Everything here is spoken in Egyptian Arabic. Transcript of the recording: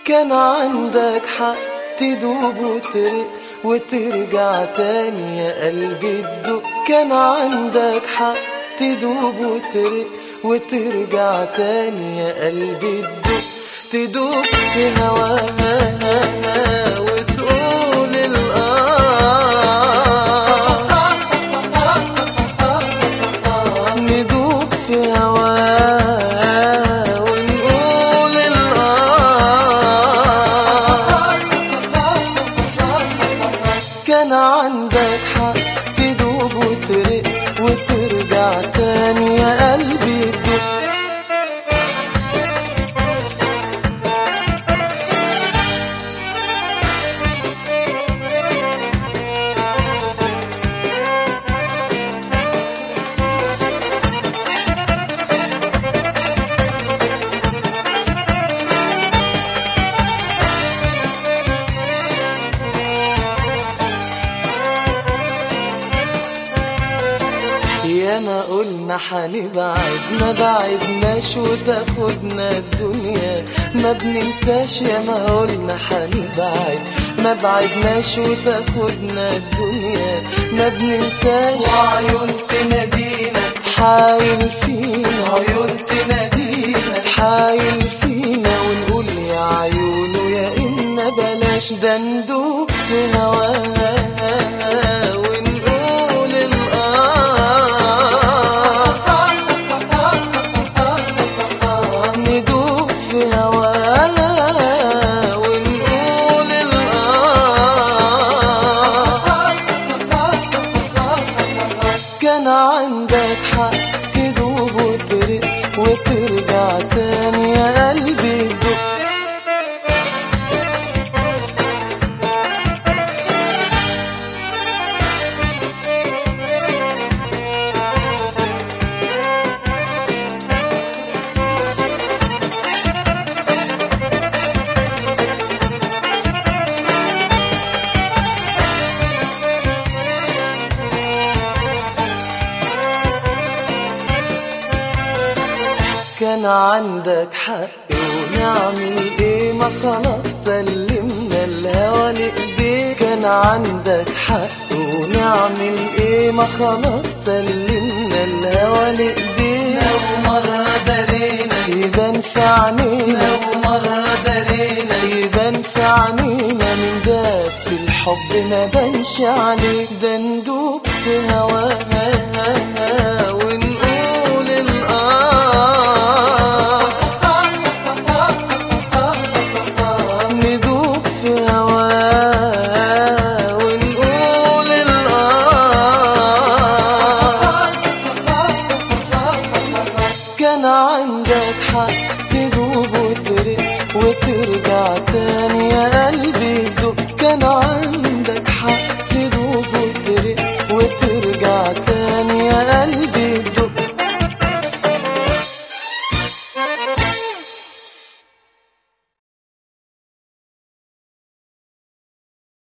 كان عندك حق تدوب وترق وترجع تاني يا قلبي تدق كان عندك حق تدوب وترق وترجع تاني يا قلبي تدق تدوب في هواها وتقول الآه ندوب في هواها ونقول الآه كان عندك حق تدوب وترق وترجع تاني يا قلبي تدق يا ما قلنا حنبعد ما بعدناش وتاخدنا الدنيا ما بننساش يا ما قلنا حنبعد ما بعدناش وتاخدنا الدنيا ما بننساش وعيون تنادينا حايل فينا عيون تنادينا حايل فينا ونقول يا عيونه يا إما بلاش ده ندوب في هواها ونقول الآه ندوب في هواها ونقول الآه كان عندك حق تدوب وترق وترجع تاني يا قلبي دق كان عندك حق ونعمل ايه ما خلاص سلمنا الهوى لايديك كان عندك حق ونعمل ايه ما خلاص سلمنا الهوى لايديك لو مرة درينا يبان في عينينا لو مرة درينا يبان في عينينا من داب في الحب ما بانش عليك ده ندوب في هواها ونقول الآه ندوب في هواها ونقول الآه كان عندك حق تدوب وترق وترجع تاني يا قلبي